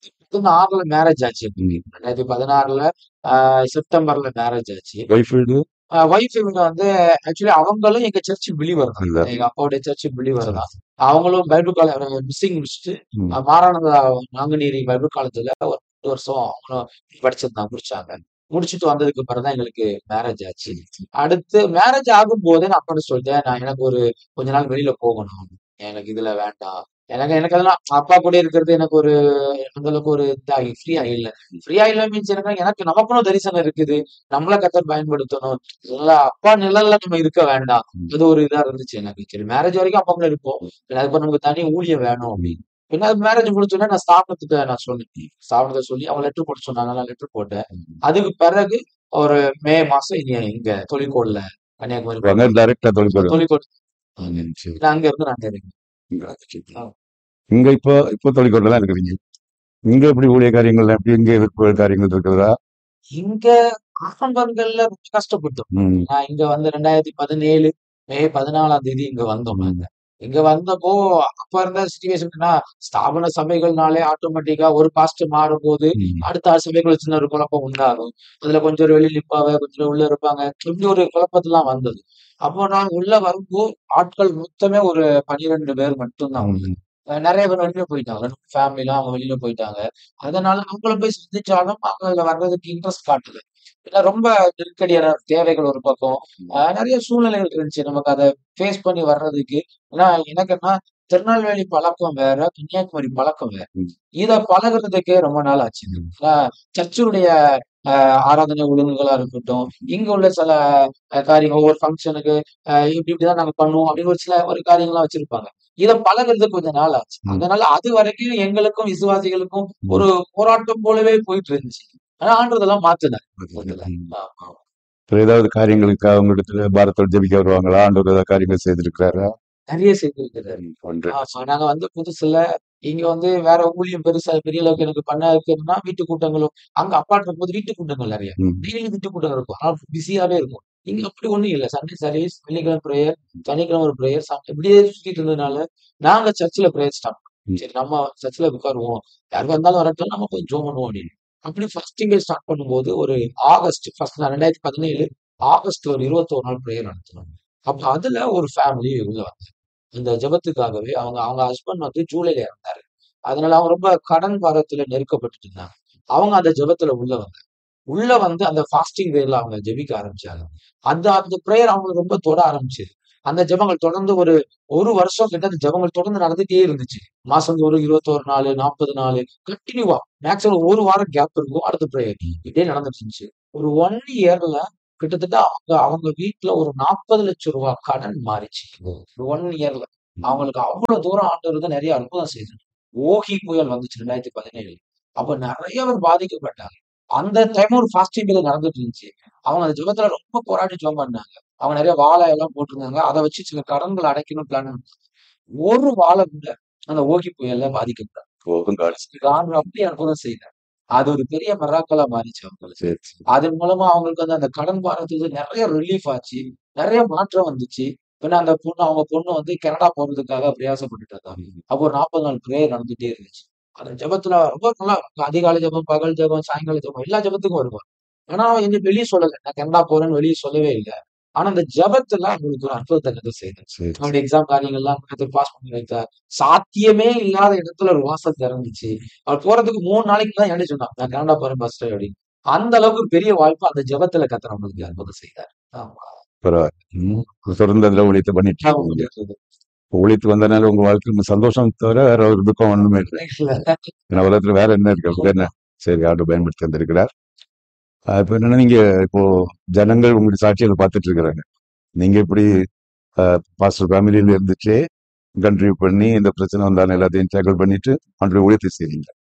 2016ல மேரேஜ் ஆச்சு எனக்கு. ம். 2016ல ஆ செப்டம்பர்ல மேரேஜ் ஆச்சு. ஒய்ஃப் வீடு அ ஒய்ஃப் இவங்க வந்து ஆக்சுவலி அவங்களும் எங்க சர்ச் பிலீவர் தான். இல்ல எங்க அப்பாவுடைய சர்ச் பிலீவர் சரி தான். அவங்களும் பைபிள் காலேஜ் மிஸ்ஸிங் முடிச்சுட்டு ம். அ மாரானந்தா நாங்குநேரி பைபிள் காலேஜ்ல ஒரு 2 வருஷம் அவங்களும் படிச்சிருந்தாங்க முடிச்சாங்க. முடிச்சுட்டு வந்ததுக்கு அப்புறம் தான் எங்களுக்கு மேரேஜ் ஆச்சு. சரி சரி. அடுத்து மேரேஜ் ஆகும்போதே நான் அப்பாட்ட சொல்லிட்டேன். நான் எனக்கு ஒரு கொஞ்ச நாள் வெளியில போகணும். எனக்கு இதுல வேண்டாம். எனக்கு எனக்கு அதெல்லாம் அப்பா கூட இருக்கிறது எனக்கு ஒரு அந்த அளவுக்கு ஒரு இதா ஃப்ரீயா இல்ல. ஃப்ரீயா இல்ல மீன்ஸ் எனக்கு எனக்கு நமக்குன்னு தரிசனம் இருக்குது. நம்மள கர்த்தர் பயன்படுத்தணும். இல்ல அப்பா நிழல்ல நம்ம இருக்க வேண்டாம். ம். அது ஒரு இதா இருந்துச்சு எனக்கு. சரி மேரேஜ் வரைக்கும் அப்பா கூட இருப்போம். அதுக்கப்புறம் நமக்கு தனி ஊழியம் வேணும் அப்படின்னு. பின்ன மேரேஜ் முடிச்சோனே நான் ஸ்தாபனத்துக்கு நான் சொன்னேன். ஸ்தாபனத்த சொல்லி அவங்க லெட்டர் போட சொன்னாங்க. நான் லெட்டர் போட்டேன். ம். அதுக்கு பிறகு ஒரு மே மாசம் இங்க இங்க தொழிற்கோடுல கன்னியாகுமரி அங்க பக்கத்துல டைரக்டா தொழில் தொழிற்கோடு அங்க. ம். சரி. நான் அங்க இருந்து நான் அங்க இருக்கேன். இங்க சரி. ஆ. இங்க இப்போ இப்போ தொழிற்கொண்டு தான் இருக்கிறீங்க இங்க எப்படி ஊழிய காரியங்கள் எப்படி இங்க எதிர்ப்பு காரியங்கள் இருக்கிறதா இங்க ஆரம்பங்கள்ல ரொம்ப கஷ்டப்பட்டோம். ம். நான் இங்க வந்து 2017 மே 14ஆம் தேதி இங்க வந்தோம் ம். நாங்க. இங்க வந்தப்போ அப்ப இருந்த சிச்சுவேஷன் என்னன்னா, ஸ்தாபன சபைகள்னாலே ஆட்டோமேட்டிக்கா ஒரு பாஸ்டர் மாறும்போது, ம். அடுத்த ஆறு சபைகள் சின்ன ஒரு குழப்பம் உண்டாகும். அதுல கொஞ்சம் பேர் வெளிய நிப்பாங்க, கொஞ்சம் பேர் உள்ள இருப்பாங்க. இப்படி ஒரு குழப்பத்தெல்லாம் வந்தது. அப்போ நான் உள்ள வரும்போது ஆட்கள் மொத்தமே ஒரு 12 பேர் மட்டும் தான் உள்ள. ம். அ நெறைய பேர் வெளிய போயிட்டாங்க. ஃபேமிலிலாம் அவங்க வெளியில போயிட்டாங்க. அதனால அவங்கள போய் சந்திச்சாலும் அவங்க அதுல வர்றதுக்கு இன்ட்ரெஸ்ட் காட்டல. ஏன்னா ரொம்ப நெருக்கடியான தேவைகள் ஒரு பக்கம். அ நெறைய சூழ்நிலைகள் இருந்துச்சு. நமக்கு அத ஃபேஸ் பண்ணி வர்றதுக்கு. ஏன்னா எனக்கு என்ன திருநெல்வேலி பழக்கம் வேற, கன்னியாகுமரி பழக்கம் வேற. ம். இத பழகுறதுக்கே ரொம்ப நாள் ஆச்சு. ம். ஏன்னா சர்ச்சுடைய அ ஆராதனை ஒழுங்குகளா இருக்கட்டும், இங்க உள்ள சில அ காரியங்கள் ஒவ்வொரு ஃபங்ஷனுக்கு அ இப்படி இப்படி தான் நாங்க பண்ணுவோம் அப்படின்னு ஒரு சில ஒரு காரியங்கள்லாம் வச்சிருப்பாங்க. இத பழகுறதுக்கு கொஞ்சம் நாள் ஆச்சு. ம். அதனால அதுவரைக்கும் எங்களுக்கும் விசுவாசிகளுக்கும் ம். ஒரு போராட்டம் போலவே போயிட்டு இருந்துச்சு. ஆனா ஆண்டவர் இதெல்லாம் மாத்துனார். மொத்தத்துல. ம். ஆமா. அப்புறம் ஏதாவது காரியங்களுக்கு அவங்க இடத்துல பாரத்தோடு ஜெபிக்க வருவாங்களா ஆண்டவர் ஏதாவது காரியங்கள் செய்திருக்கிறாரா நெறைய செய்திருக்கிறார். ம். ஒன்று ஆமா. நாங்க வந்து புதுசுல இங்க வந்து வேற ஊழியம் பெருசா பெரிய அளவுக்கு எனக்கு பண்ண வைக்கணும்னா வீட்டு கூட்டங்களும் அங்க அப்பார்ட் இருக்கும்போது வீட்டு கூட்டங்கள் நெறைய. ம். டெய்லி வீட்டு கூட்டம் இருக்கும். ஆனா பிஸியாவே இருக்கும். இங்க அப்படி ஒண்ணும் இல்ல. சண்டே சர்வீஸ், வெள்ளிக்கிழமை பிரேயர், சனிக்கிழமை ஒரு பிரேயர், ச இப்படியே சுத்திட்டு இருந்ததுனால, நாங்க சர்ச்ல பிரேயர் ஸ்டார்ட் ம். சரி நம்ம சர்ச்ல உட்காருவோம். யார் வந்தாலும் வரட்டும். நம்ம போய் ஜெபம் பண்ணுவோம் அப்படின்னு. அப்படி ஃபர்ஸ்டிங்கே ஸ்டார்ட் பண்ணும்போது ஒரு ஆகஸ்ட் ஃபர்ஸ்ட் 2017 ஆகஸ்ட் ஒரு 21 நாள் பிரேயர் நடத்துனோம். அப்ப அதுல ஒரு ஃபேமிலி உள்ள வந்தாங்க. இந்த ஜெபத்துக்காகவே அவங்க அவங்க ஹஸ்பண்ட் வந்து ஜூலைல இறந்தாரு. அதனால அவங்க ரொம்ப கடன் பாரத்துல நெருக்கப்பட்டுட்டு இருந்தாங்க. அவங்க அந்த ஜெபத்துல உள்ள வந்தாங்க. உள்ள வந்து அந்த ஃபாஸ்டிங் வேல அவங்க ஜெபிக்க ஆரம்பிச்சாங்க. அந்த அந்த பிரேயர் அவங்களுக்கு ரொம்ப தொட ஆரம்பிச்சது. அந்த ஜெபங்கள் தொடர்ந்து ஒரு 1 வருஷம் கிட்ட அந்த ஜெபங்கள் தொடர்ந்து நடந்துட்டே இருந்துச்சு. மாசந்தோறும் 21 நாளு, 40 நாளு கன்டினியூவா மேக்ஸிமம் 1 வாரம் கேப் இருக்கும். அடுத்த பிரேயர். ம். இப்படியே நடந்துட்டு இருந்துச்சு. ஒரு 1 இயர்ல கிட்டத்தட்ட அவங்க அவங்க வீட்ல ஒரு 40 லட்சம் ரூபாய் கடன் மாறிச்சு. ஓ. ஒரு 1 இயர்ல. ம். அவங்களுக்கு அவ்வளவு தூரம் ஆண்டவர் வந்து நெறைய அற்புதம் செய்தார். ஓகி புயல் வந்துச்சு 2017 அப்ப நெறைய பேர் பாதிக்கப்பட்டாங்க. அந்த டைம் ஒரு ஃபாஸ்டிங் வேல நடந்துட்டு இருந்துச்சு. அவங்க அந்த ஜெபத்துல ரொம்ப போராடி ஜெபம் பண்ணாங்க. அவங்க நெறைய வாழை எல்லாம் போட்டிருந்தாங்க. அத வச்சு சில கடன்கள அடைக்கணும்னு பிளான் பண்ணாங்க. ஒரு வாழை கூட அந்த ஓகி புயல்ல பாதிக்கப்படல. போதும் காடு ஆண்டவர் அப்படி அற்புதம் செய்தார். அது ஒரு பெரிய மிராக்கிளா மாறிச்சு அவங்களுக்கு. சரி சரி. அதன் மூலமா அவங்களுக்கு வந்து அந்த கடன் பாரத்துல நெறைய ரிலீஃப் ஆச்சு. நெறைய மாற்றம் வந்துச்சு. பின்ன அந்த பொண்ணு அவங்க பொண்ணு வந்து கனடா போறதுக்காக பிரயாசப்பட்டுட்டு இருந்தாங்க. ம். அப்போ ஒரு 40 நாள் பிரேயர் நடந்துட்டே இருந்துச்சு. அந்த ஜெபத்துல ரொம்ப நல்லா அதிகாலை ஜெபம், பகல் ஜெபம், சாயங்கால ஜெபம் எல்லா ஜெபத்துக்கும் வருவாங்க. ஆனா எங்க வெளிய சொல்லல. நான் கனடா போறேன்னு வெளிய சொல்லவே இல்ல. ஆனா அந்த ஜெபத்துல அவங்களுக்கு ஒரு அற்புதத்த கர்த்தர் செய்தார். சரி சரி. அவனுடைய எக்ஸாம் காரியங்கள்லாம் கர்த்தர் பாஸ் பண்ணி வைத்தார். சாத்தியமே இல்லாத இடத்துல ஒரு வாசல் திறந்துச்சு. அவர் போறதுக்கு 3 நாளைக்கு தான் என்கிட்ட சொன்னான். நான் கனடா போறேன் பாஸ்டர் அப்படின்னு. அந்த அளவுக்கு ஒரு பெரிய வாய்ப்பு அந்த ஜெபத்துல கர்த்தர் அவங்களுக்கு அற்புதம் செய்தார். ஆமா. பரவாயில்ல ம். தொடர்ந்து அதுல ஊழியத்தை பண்ணிட்டு ஆமா. இருக்கீங்க ஊழியத்து வந்தனால உங்க வாழ்க்கையில சந்தோஷம் தவிர வேற ஒரு துக்கம் ஒண்ணுமே இல்லை இல்ல. ஏன்னா உலகத்துல வேற என்ன இருக்கு அப்படி என்ன சரி ஆண்டு பயன்படுத்தி வந்திருக்கிறார் ஆஹ் இப்ப என்னன்னா நீங்க இப்போ ஜனங்கள் உங்களுடைய சாட்சியை பார்த்துட்டு இருக்கிறாங்க நீங்க இப்படி பாஸ்டர் ஃபேமிலியில இருந்துச்சே கண்ட்ரிபியூ பண்ணி இந்த பிரச்சனை வந்தாலும் எல்லாத்தையும் டேக்கிள் பண்ணிட்டு அன்றைய ஊழியத்தை செய்றீங்க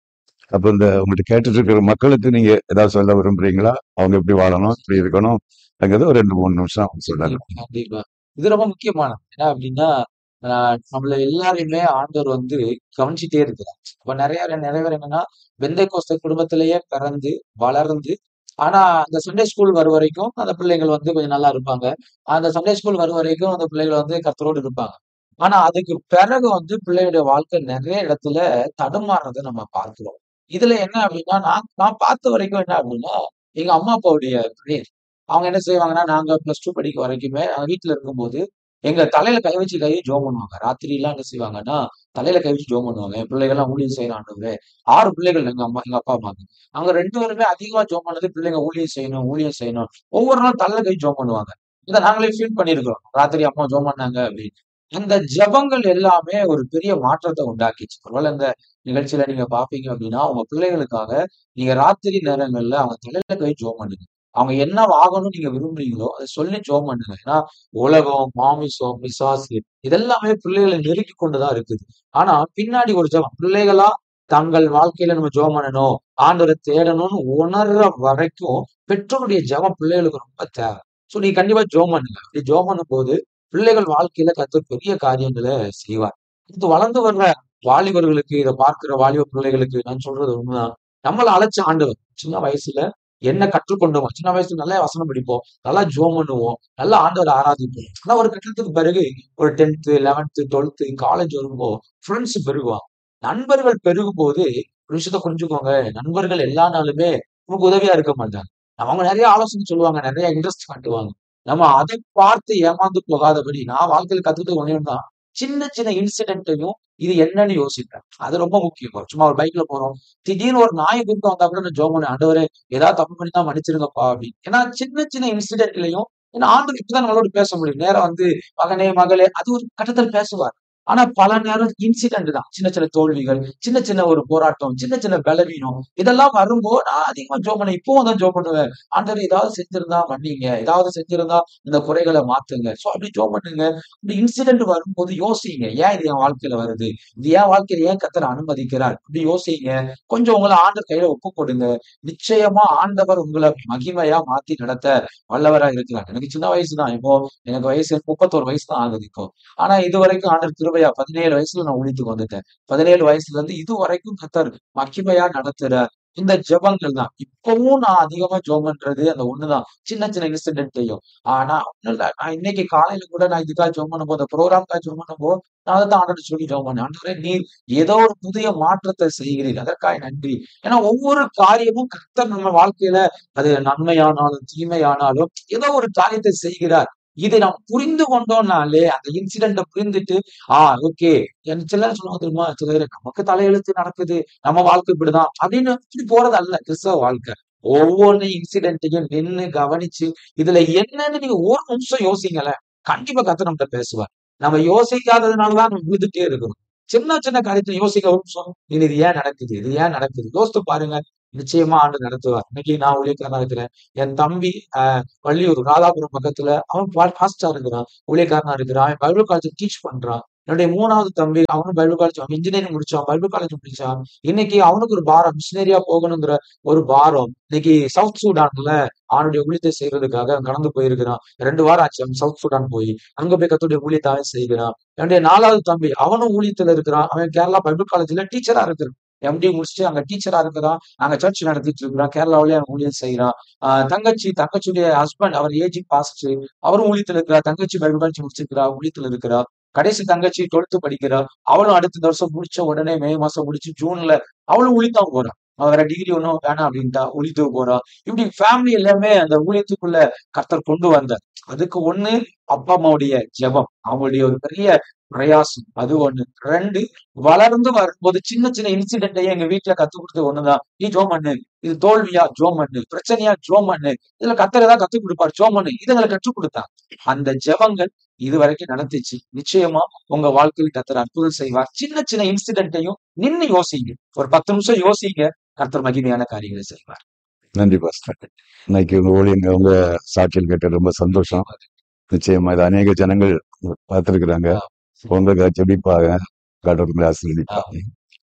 அப்ப இந்த உங்கள்ட்ட கேட்டுட்டு இருக்கிற மக்களுக்கு நீங்க ஏதாவது சொல்ல விரும்புறீங்களா அவங்க எப்படி வாழணும் எப்படி இருக்கணும் அங்கிறது ஒரு ரெண்டு மூணு நிமிஷம் சொல்லுங்க கண்டிப்பா, கண்டிப்பா. இது ரொம்ப முக்கியமானது. என்ன அப்படின்னா, அ நம்மள எல்லாரையுமே ஆண்டவர் வந்து கவனிச்சுட்டே இருக்கிறார். இப்ப நெறைய நெறைய பேர் என்னன்னா, பெந்தைக்கோஸ்து குடும்பத்திலேயே பிறந்து, வளர்ந்து, ஆனா அந்த சண்டே ஸ்கூல் வரும் வரைக்கும் அந்த பிள்ளைகள் வந்து கொஞ்சம் நல்லா இருப்பாங்க. அந்த சண்டே ஸ்கூல் வரும் வரைக்கும் அந்த பிள்ளைகள் வந்து கர்த்தரோடு இருப்பாங்க. ஆனா அதுக்கு பிறகு வந்து பிள்ளையுடைய வாழ்க்கை நெறைய இடத்துல தடுமாறுறத நம்ம பார்க்கிறோம். இதுல என்ன அப்படின்னா, நான் நான் பார்த்த வரைக்கும் என்ன அப்படின்னா, எங்க அம்மா, அப்பாவுடைய பிரேயர். அவங்க என்ன செய்வாங்கன்னா, நாங்க பிளஸ் 2 படிக்க வரைக்குமே நாங்க வீட்ல இருக்கும்போது, எங்க தலையில கை வச்சு கை ஜெபம் பண்ணுவாங்க. ராத்திரிலாம் என்ன செய்வாங்கன்னா, தலையில கை வச்சு ஜெபம் பண்ணுவாங்க. என் பிள்ளைகள்லாம் ஊழியம் செய்யணும் ஆண்டவரே. 6 பிள்ளைகள் எங்க அம்மா எங்க அப்பா, அம்மாக்கு. அவங்க 2 பேருமே அதிகமா ஜெபம் பண்ணது பிள்ளைங்க ஊழியம் செய்யணும், ஊழியம் செய்யணும். ஒவ்வொரு நாளும் தலையில கை ஜெபம் பண்ணுவாங்க. இத நாங்களே ஃபீல் பண்ணியிருக்கிறோம். ராத்திரி அம்மா ஜெபம் பண்ணாங்க அப்படின்னு. அந்த ஜெபங்கள் எல்லாமே ஒரு பெரிய மாற்றத்த உண்டாக்கிச்சு. ஒருவேள இந்த நிகழ்ச்சியில நீங்க பார்ப்பீங்க அப்படின்னா, உங்க பிள்ளைகளுக்காக நீங்க ராத்திரி நேரங்கள்ல அவங்க தலையில கை ஜெபம் பண்ணுங்க. அவங்க என்ன ஆகணும்னு நீங்க விரும்புறீங்களோ, அத சொல்லி ஜெபம் பண்ணுங்க. ஏன்னா, உலகம், மாமிசம், பிசாசு இதெல்லாமே பிள்ளைகள நெருக்கிக் கொண்டு தான் இருக்குது. ஆனா, பின்னாடி ஒரு ஜெபம். பிள்ளைகளா தங்கள் வாழ்க்கையில நம்ம ஜெபம் பண்ணணும், ஆண்டவர தேடணும்னு உணர்ற வரைக்கும் பெற்றோருடைய ஜெபம் பிள்ளைகளுக்கு ரொம்ப தேவை. சோ நீங்க கண்டிப்பா ஜெபம் பண்ணுங்க. அப்படி ஜெபம் பண்ணும்போது, பிள்ளைகள் வாழ்க்கையில கர்த்தர் பெரிய காரியங்கள செய்வார். அடுத்து வளர்ந்து வர்ற வாலிபர்களுக்கு, இத பார்க்கிற வாலிப பிள்ளைகளுக்கு நான் சொல்றது உண்மதான். நம்மள அழைச்ச ஆண்டவர். சின்ன வயசுல என்ன கற்றுக்கொண்டோமோ, சின்ன வயசுல நல்லா வசனம் படிப்போம், நல்லா ஜெபம் பண்ணுவோம், நல்லா ஆண்டவர ஆராதிப்போம். ஆனா ஒரு கட்டத்துக்கு பிறகு ஒரு 10த், 11த், 12த் காலேஜ் வரும்போ ஃபிரெண்ட்ஸ் பெருகுவாங்க. நண்பர்கள் பெருகும்போது ஒரு விஷயத்த புரிஞ்சுக்கோங்க. நண்பர்கள் எல்லா நாளுமே நமக்கு உதவியா இருக்க மாட்டாங்க. அவங்க நெறைய ஆலோசனை சொல்லுவாங்க, நெறைய இன்ட்ரெஸ்ட் காட்டுவாங்க. நம்ம அதை பார்த்து ஏமாந்து போகாதபடி, நான் வாழ்க்கையில கத்துக்கிட்டது ஒண்ணே ஒண்ணு தான். சின்ன சின்ன இன்சிடென்ட்டையும் இது என்னன்னு யோசிப்பேன். அது ரொம்ப முக்கியம். சும்மா ஒரு பைக்ல போறோம். திடீர்னு ஒரு நாய் குறுக்க வந்தா கூட நான் ஜெபம் பண்ணுவேன். ஆண்டவரே ஏதாவது தப்பு பண்ணியிருந்தா மன்னிச்சிடுங்கப்பா அப்படின்னு. ஏன்னா சின்ன சின்ன இன்சிடென்ட்லயும் ஏன்னா ஆண்டவர் இப்படிதான் நம்மளோட பேச முடியும். நேரா வந்து மகனே, மகளே அது ஒரு கட்டத்துல பேசுவார். ஆனா பல நேரம் இன்சிடென்ட் தான். சின்ன சின்ன தோல்விகள், சின்ன சின்ன ஒரு போராட்டம், சின்ன சின்ன பலவீனம் இதெல்லாம் வரும்போ நான் அதிகமா ஜெபம் பண்ணேன். இப்பவும் தான் ஜெபம் பண்ணுவேன். ஆண்டவரே ஏதாவது செஞ்சிருந்தா மன்னிங்க. ஏதாவது செஞ்சிருந்தா இந்த குறைகள மாத்துங்க. சோ அப்படி ஜெபம் பண்ணுங்க. இந்த இன்சிடென்ட் வரும்போது யோசிங்க. ஏன் இது என் வாழ்க்கையில வருது? இது என் வாழ்க்கையில ஏன் கர்த்தர் அனுமதிக்கிறார்? இப்படி யோசிங்க. கொஞ்சம் உங்கள ஆண்டவர் கையில ஒப்புக் கொடுங்க. நிச்சயமா ஆண்டவர் உங்கள மகிமையா மாத்தி நடத்த வல்லவரா இருக்கிறார். எனக்கு சின்ன வயசு தான். இப்போ எனக்கு வயசு 31 வயசு தான் ஆகுது இப்போ. ஆனா இதுவரைக்கும் ஆண்டவர் கிருபையா 17 வயசுல நான் ஊழியத்துக்கு வந்துட்டேன். 17 வயசுல இருந்து இதுவரைக்கும் கர்த்தர் மகிமையா நடத்துறார். இந்த ஜெபங்கள் தான். இப்பவும் நான் அதிகமா ஜெபம் பண்றது அந்த ஒண்ணுதான். சின்ன சின்ன இன்சிடென்ட்டையும். ஆனா ஒண்ணும் இல்ல. நான் இன்னைக்கு காலையில கூட நான் இதுக்காக ஜெபம் பண்ணும்போது, அந்த புரோகிராம்க்காக ஜெபம் பண்ணும்போது, நான் அதத்தான் ஆண்டவர்ட்ட சொல்லி ஜெபம் பண்ணேன். ஆண்டவரே நீர் ஏதோ ஒரு புதிய மாற்றத்தை செய்கிறீர். அதற்காக நன்றி. ஏன்னா ஒவ்வொரு காரியமும் கர்த்தர் நம்ம வாழ்க்கையில அது நன்மையானாலும், தீமையானாலும் ஏதோ ஒரு காரியத்தை செய்கிறார். இதை நாம் புரிந்து கொண்டோம்னாலே, அந்த இன்சிடென்ட்ட புரிந்துட்டு, ஆ ஓகே. எனக்கு சில நேரம் சொல்லுவாங்க தெரியுமா? சில பேரு நமக்கு தலையெழுத்து நடக்குது. நம்ம வாழ்க்கை இப்படிதான். அப்படின்னு இப்படி போறது அல்ல கிறிஸ்தவ வாழ்க்கை. ஒவ்வொன்னு இன்சிடென்ட்டையும் நின்னு கவனிச்சு, இதுல என்னன்னு நீங்க ஒரு நிமிஷம் யோசிங்களேன். கண்டிப்பா கர்த்தர் நம்மட்ட பேசுவார். நம்ம யோசிக்காததுனால தான் நம்ம விழுந்துட்டே இருக்கிறோம். சின்ன சின்ன காரியத்த யோசிக்க ஒரு நிமிஷம். இது இது ஏன் நடக்குது? இது ஏன் நடக்குது? யோசித்து பாருங்க. நிச்சயமா ஆண்டவர் நடத்துவார். இன்னைக்கு நான் ஊழியக்காரனா இருக்கிறேன். என் தம்பி அ வள்ளியூர் ராதாபுரம் பக்கத்துல அவன் பா பாஸ்டரா இருக்கிறான். ஊழியக்காரனா இருக்கிறான். அவன் பைபிள் காலேஜ்ல டீச் பண்றான். என்னுடைய 3வது தம்பி அவனும் பைபிள் காலேஜ் அவன் இன்ஜினியரிங் முடிச்சான். பைபிள் காலேஜ் முடிச்சான். இன்னைக்கு அவனுக்கு ஒரு பாரம். மிஷனரியா போகணுங்கிற ஒரு பாரம். இன்னைக்கு சவுத் சூடான்ல அவனுடைய ஊழியத்தை செய்றதுக்காக அவன் கடந்து போயிருக்கிறான். 2 வாரம் ஆச்சு அவன் சவுத் சூடான் போய். அங்க போய் கர்த்தருடைய ஊழியத்த அவன் செய்கிறான். என்னுடைய 4வது தம்பி அவனும் ஊழியத்துல இருக்கிறான். அவன் கேரளா பைபிள் காலேஜ்ல டீச்சரா இருக்கிறான். எம்.டி முடிச்சுட்டு அங்க டீச்சரா இருக்கிறான். அங்க சர்ச் நடத்திட்டு இருக்கிறான். கேரளாவுலயே அவன் ஊழியம் செய்றான். அ தங்கச்சி தங்கச்சியுடைய ஹஸ்பண்ட் அவர் ஏஜ் பாஸ்டர். அவரும் ஊழியத்துல இருக்கிறார். தங்கச்சி பைபிள் காலேஜ் முடிச்சிருக்கிறா. ஊழியத்துல இருக்கிறா. கடைசி தங்கச்சி 12த் படிக்கிறா. அவளும் அடுத்த இந்த வருஷம் முடிச்ச உடனே மே மாசம் முடிச்சு ஜூன்ல அவளும் ஊழியத்தான் போறா. அவ வேற டிகிரி ஒண்ணும் வேணாம் அப்படின்ட்டா. ஊழியத்துக்கு போறா. இப்படி ஃபேமிலி எல்லாமே அந்த ஊழியத்துக்குள்ள கர்த்தர் கொண்டு வந்தார். அதுக்கு ஒண்ணு அப்பா, அம்மாவுடைய ஜெபம். அவங்களுடைய ஒரு பெரிய பிரயாசம். அது ஒண்ணு. 2 வளர்ந்து வரும்போது சின்ன சின்ன இன்சிடென்ட்டையே எங்க வீட்ல கத்துக் குடுத்தது ஒண்ணுதான். நீ ஜெபம் பண்ணு. இது தோல்வியா? ஜெபம் பண்ணு. பிரச்சனையா? ஜெபம் பண்ணு. இதுல கர்த்தர் ஏதாவது கத்துக் குடுப்பார். ஜெபம் பண்ணு. இது எங்களுக்கு கற்றுக் குடுத்தார். அந்த ஜெபங்கள் இதுவரைக்கும் நடந்துச்சு. நிச்சயமா உங்க வாழ்க்கையில கர்த்தர் அற்புதம் செய்வார். சின்ன சின்ன இன்சிடென்ட்டையும் நின்னு யோசிங்க. ஒரு 10 நிமிஷம் யோசிங்க. கர்த்தர் மகிமையான காரியங்களை செய்வார். நன்றி பாஸ்டர். இன்னைக்கு உங்க ஊழியங்க உங்க சாட்சியில் கேட்டு ரொம்ப சந்தோஷம். நிச்சயமா இது அநேக ஜனங்கள் பார்த்திருக்கிறாங்க. ஆ. உங்களுக்காக ஜெபிப்பாங்க. கடவுள் உங்களை ஆ. ஆசீர்வதிப்பாங்க.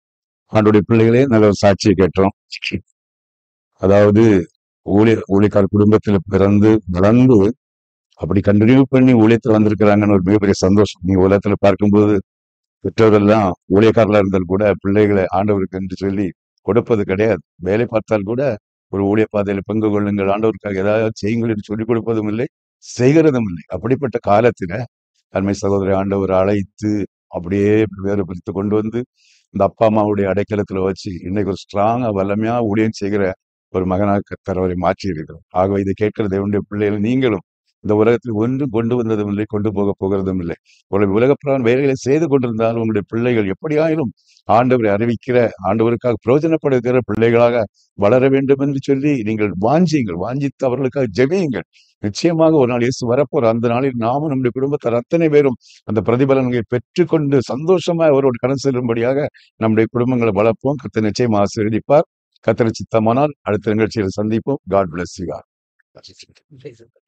ஆண்டுடைய பிள்ளைகளே நல்ல ஒரு சாட்சியை கேட்டோம் அதாவது ஊழிய ஊழியக்கார குடும்பத்துல பிறந்து வளர்ந்து அப்படி கண்டினியூ பண்ணி ஊழியத்துல வந்திருக்கிறாங்கன்னு ஒரு மிகப்பெரிய சந்தோஷம் நீங்க உலகத்துல பார்க்கும்போது பெற்றோர்கள்லாம் ஊழியக்காரர்களா இருந்தால் கூட பிள்ளைகளை ஆண்டவருக்கு என்று சொல்லி கொடுப்பது கிடையாது வேலை பார்த்தால் கூட ஒரு ஊழிய பாதையில பங்கு கொள்ளுங்கள் ஆண்டவருக்காக ஏதாவது செய்யுங்கள் என்று சொல்லிக் கொடுப்பதும் இல்லை செய்கிறதும் இல்லை அப்படிப்பட்ட காலத்துல அருமை சகோதரி ஆண்டவர் அழைத்து அப்படியே வேறு பிரித்து கொண்டு வந்து இந்த அப்பா அம்மாவுடைய அடைக்கலத்துல வச்சு இன்னைக்கு ஒரு ஸ்ட்ராங்கா வல்லமையா ஊழியம் செய்கிற ஒரு மகனாக கர்த்தர் அவரை மாற்றி இருக்கிறோம் ஆகவே இதை கேட்கிற தேவனுடைய பிள்ளைகள் நீங்களும் இந்த உலகத்தில் ஒன்று கொண்டு வந்ததும் இல்லை கொண்டு போக போகிறதும் இல்லை ஒரு உலகப்பிரான் வேலைகளை செய்து கொண்டிருந்தால் உங்களுடைய பிள்ளைகள் எப்படியாயிலும் ஆண்டவரை அறிவிக்கிற ஆண்டவருக்காக பிரயோஜனப்படுகிற பிள்ளைகளாக வளர வேண்டும் என்று சொல்லி நீங்கள் வாஞ்சியுங்கள் வாஞ்சித்து அவர்களுக்காக ஜெபியுங்கள் நிச்சயமாக ஒரு நாள் இயேசு வரப்போற அந்த நாளில் நாமும் நம்முடைய குடும்பத்தார் அத்தனை பேரும் அந்த பிரதிபலன்களை பெற்றுக்கொண்டு சந்தோஷமா அவரோடு கடன் செல்லும்படியாக நம்முடைய குடும்பங்களை வளர்ப்போம் கத்த நிச்சயம் ஆசீர்வதிப்பார் கத்தனை சித்தமானால் அடுத்த நிகழ்ச்சியில் சந்திப்போம் God bless you Praise the Lord.